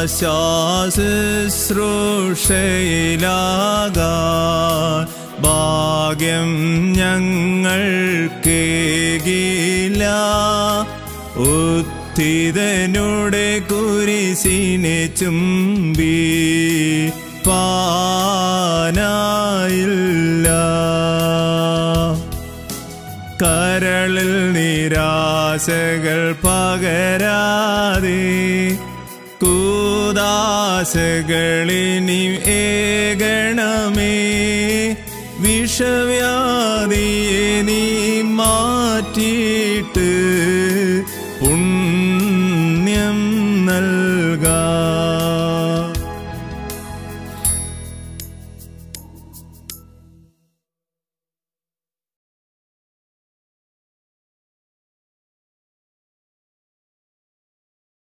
ആശാശുശ്രൂഷയിലാകാൻ ഭാഗ്യം ഞങ്ങൾക്കേകില്ല ഉത്തിതനുടെ കുരിശിനെ ചുംബി പാനായില്ല കരളിൽ നിരാശകൾ പകരാതെ കൂദാശകളിനി ഏകണമേ വിഷവ്യാധിയെ നീ മാറ്റിയിട്ട് പുണ്യ